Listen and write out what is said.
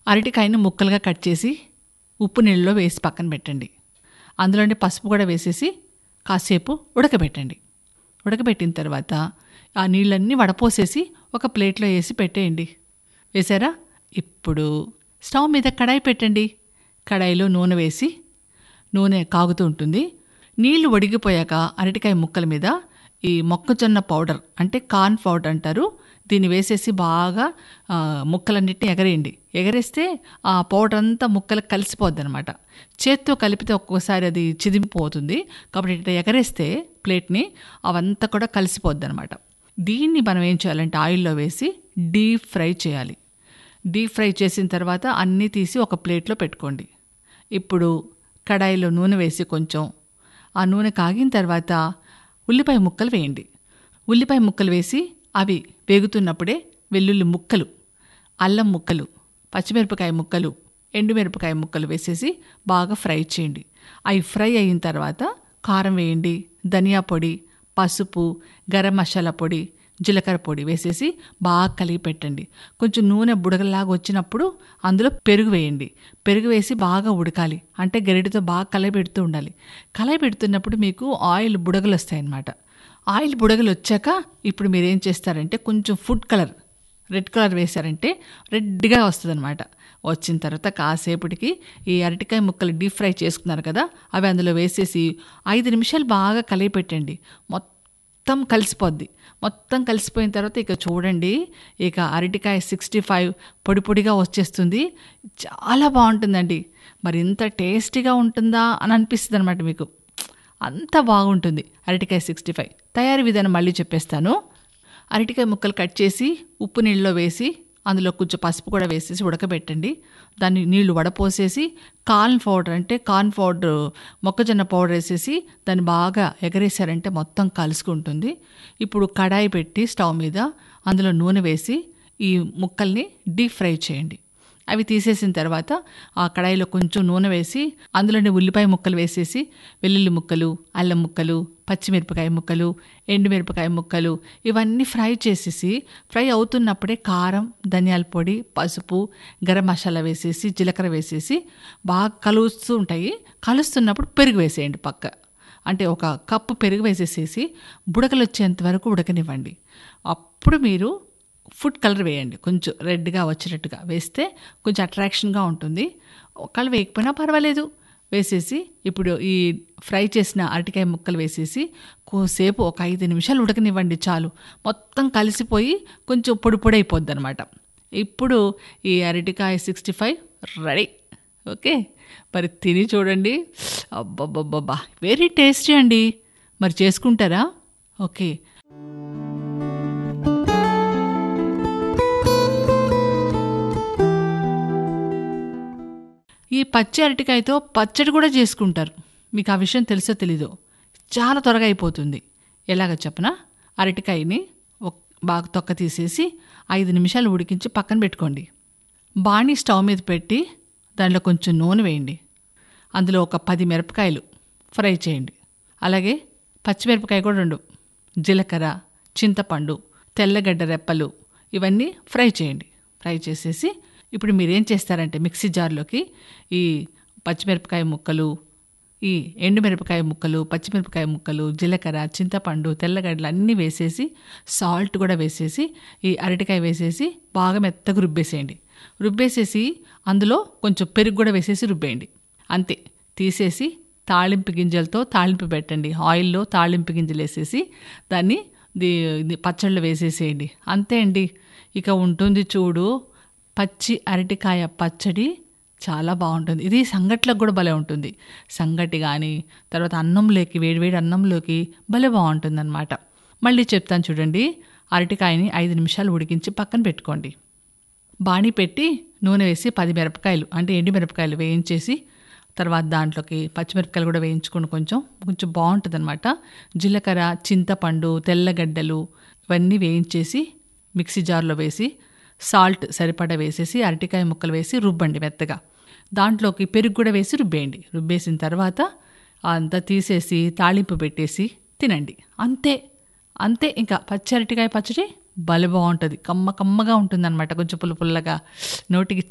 అరటికాయని ముక్కలుగా కట్ చేసి ఉప్పు నీళ్ళలో వేసి పక్కన పెట్టండి అందులోనే పసుపు కూడా వేసేసి కాసేపు ఉడకబెట్టండి ఉడకబెట్టిన తర్వాత ఆ నీళ్ళన్నీ వడపోసేసి ఒక ప్లేట్లో వేసి పెట్టేయండి వేసారా ఇప్పుడు స్టవ్ మీద కడాయి పెట్టండి కడాయిలో నూనె వేసి నూనె కాగుతూ ఉంటుంది నీళ్లు ఒడిగిపోయాక అరటికాయ ముక్కల మీద ఈ మొక్కజొన్న పౌడర్ అంటే కార్న్ పౌడర్ అంటారు దీన్ని వేసేసి బాగా ఆ, ముక్కలన్నిటిని ఎగరేయండి ఎగరేస్తే ఆ పౌడర్ అంతా ముక్కలకు కలిసిపోద్ది అనమాట చేత్తో కలిపితే ఒక్కోసారి అది చిదిమిపోతుంది కాబట్టి ఇట్లా ఎగరేస్తే ప్లేట్ని అవంతా కూడా కలిసిపోద్ది అనమాట దీన్ని మనం ఏం చేయాలంటే ఆయిల్లో వేసి డీప్ ఫ్రై చేయాలి డీప్ ఫ్రై చేసిన తర్వాత అన్నీ తీసి ఒక ప్లేట్లో పెట్టుకోండి ఇప్పుడు కడాయిలో నూనె వేసి కొంచెం ఆ నూనె కాగిన తర్వాత ఉల్లిపాయ ముక్కలు వేయండి ఉల్లిపాయ ముక్కలు వేసి అవి వేగుతున్నప్పుడే వెల్లుల్లి ముక్కలు అల్లం ముక్కలు పచ్చిమిరపకాయ ముక్కలు ఎండుమిరపకాయ ముక్కలు వేసేసి బాగా ఫ్రై చేయండి అవి ఫ్రై అయిన తర్వాత కారం వేయండి ధనియా పొడి పసుపు గరం మసాలా పొడి జీలకర్ర పొడి వేసేసి బాగా కలిగి పెట్టండి కొంచెం నూనె బుడగలాగా వచ్చినప్పుడు అందులో పెరుగు వేయండి పెరుగు వేసి బాగా ఉడకాలి అంటే గరిటెతో బాగా కలయబెడుతూ ఉండాలి కలయబెడుతున్నప్పుడు మీకు ఆయిల్ బుడగలు వస్తాయి అన్నమాట ఆయిల్ బుడగలు వచ్చాక ఇప్పుడు మీరు ఏం చేస్తారంటే కొంచెం ఫుడ్ కలర్ రెడ్ కలర్ వేశారంటే రెడ్గా వస్తుంది అనమాట వచ్చిన తర్వాత కాసేపటికి ఈ అరటికాయ ముక్కలు డీప్ ఫ్రై చేసుకున్నారు కదా అవి అందులో వేసేసి ఐదు నిమిషాలు బాగా కలిగి పెట్టండి మొత్తం కలిసిపోద్ది మొత్తం కలిసిపోయిన తర్వాత ఇక చూడండి ఇక అరటికాయ సిక్స్టీ ఫైవ్ పొడి పొడిగా వచ్చేస్తుంది చాలా బాగుంటుందండి మరి ఇంత టేస్టీగా ఉంటుందా అని అనిపిస్తుంది అనమాట మీకు అంత బాగుంటుంది అరటికాయ సిక్స్టీ ఫైవ్ తయారీ విధానం మళ్ళీ చెప్పేస్తాను అరటికాయ ముక్కలు కట్ చేసి ఉప్పు నీళ్ళలో వేసి అందులో కొంచెం పసుపు కూడా వేసేసి ఉడకబెట్టండి దాన్ని నీళ్లు వడపోసేసి కార్న్ పౌడర్ అంటే కార్న్ పౌడర్ మొక్కజొన్న పౌడర్ వేసేసి దాన్ని బాగా ఎగరేసారంటే మొత్తం కలుసుకుంటుంది ఇప్పుడు కడాయి పెట్టి స్టవ్ మీద అందులో నూనె వేసి ఈ ముక్కల్ని డీప్ ఫ్రై చేయండి అవి తీసేసిన తర్వాత ఆ కడాయిలో కొంచెం నూనె వేసి అందులోనే ఉల్లిపాయ ముక్కలు వేసేసి వెల్లుల్లి ముక్కలు అల్లం ముక్కలు పచ్చిమిరపకాయ ముక్కలు ఎండుమిరపకాయ ముక్కలు ఇవన్నీ ఫ్రై చేసేసి ఫ్రై అవుతున్నప్పుడే కారం ధనియాల పొడి పసుపు గరం మసాలా వేసేసి జీలకర్ర వేసేసి బాగా కలుస్తూ ఉంటాయి కలుస్తున్నప్పుడు పెరుగు వేసేయండి పక్క అంటే ఒక కప్పు పెరుగు వేసేసేసి బుడకలు వచ్చేంత వరకు ఉడకనివ్వండి అప్పుడు మీరు ఫుడ్ కలర్ వేయండి కొంచెం రెడ్గా వచ్చేటట్టుగా వేస్తే కొంచెం అట్రాక్షన్గా ఉంటుంది ఒకవేళ వేయకపోయినా పర్వాలేదు వేసేసి ఇప్పుడు ఈ ఫ్రై చేసిన అరటికాయ ముక్కలు వేసేసి కోసేపు ఒక ఐదు నిమిషాలు ఉడకనివ్వండి చాలు మొత్తం కలిసిపోయి కొంచెం పొడి పొడి అయిపోద్ది అనమాట ఇప్పుడు ఈ అరటికాయ సిక్స్టీ ఫైవ్ రెడీ ఓకే మరి తిని చూడండి అబ్బబ్బబ్బబ్బా వెరీ టేస్టీ అండి మరి చేసుకుంటారా ఓకే ఈ పచ్చి అరటికాయతో పచ్చడి కూడా చేసుకుంటారు మీకు ఆ విషయం తెలుసో తెలీదో చాలా త్వరగా అయిపోతుంది ఎలాగ చెప్పనా అరటికాయని ఒక్- బాగా తొక్క తీసేసి ఐదు నిమిషాలు ఉడికించి పక్కన పెట్టుకోండి బాణీ స్టవ్ మీద పెట్టి దాంట్లో కొంచెం నూనె వేయండి అందులో ఒక పది మిరపకాయలు ఫ్రై చేయండి అలాగే పచ్చిమిరపకాయ కూడా రెండు జీలకర్ర చింతపండు తెల్లగడ్డ రెప్పలు ఇవన్నీ ఫ్రై చేయండి ఫ్రై చేసేసి ఇప్పుడు మీరు ఏం చేస్తారంటే మిక్సీ జార్లోకి ఈ పచ్చిమిరపకాయ ముక్కలు ఈ ఎండుమిరపకాయ ముక్కలు పచ్చిమిరపకాయ ముక్కలు జీలకర్ర చింతపండు తెల్లగడ్డలు అన్నీ వేసేసి సాల్ట్ కూడా వేసేసి ఈ అరటికాయ వేసేసి బాగా మెత్తగా రుబ్బేసేయండి రుబ్బేసేసి అందులో కొంచెం పెరుగు కూడా వేసేసి రుబ్బేయండి అంతే తీసేసి తాళింపు గింజలతో తాళింపు పెట్టండి ఆయిల్లో తాళింపు గింజలు వేసేసి దాన్ని ది ఇది పచ్చళ్ళు వేసేసేయండి అంతే అండి ఇక ఉంటుంది చూడు పచ్చి అరటికాయ పచ్చడి చాలా బాగుంటుంది ఇది సంగట్లకు కూడా భలే ఉంటుంది సంగటి కానీ తర్వాత అన్నంలోకి వేడివేడి అన్నంలోకి భలే బాగుంటుంది అనమాట మళ్ళీ చెప్తాను చూడండి అరటికాయని ఐదు నిమిషాలు ఉడికించి పక్కన పెట్టుకోండి బాణీ పెట్టి నూనె వేసి పది మిరపకాయలు అంటే ఎండు మిరపకాయలు వేయించేసి తర్వాత దాంట్లోకి పచ్చిమిరపకాయలు కూడా వేయించుకుని కొంచెం కొంచెం బాగుంటుంది అనమాట జీలకర్ర చింతపండు తెల్లగడ్డలు ఇవన్నీ వేయించేసి మిక్సీ జార్లో వేసి సాల్ట్ సరిపడా వేసేసి అరటికాయ ముక్కలు వేసి రుబ్బండి మెత్తగా దాంట్లోకి పెరుగు కూడా వేసి రుబ్బేయండి రుబ్బేసిన తర్వాత అంతా తీసేసి తాళింపు పెట్టేసి తినండి అంతే అంతే ఇంకా పచ్చి అరటికాయ పచ్చడి భలే బాగుంటుంది కమ్మ కమ్మగా ఉంటుందన్నమాట కొంచెం పుల్ల పుల్లగా నోటికి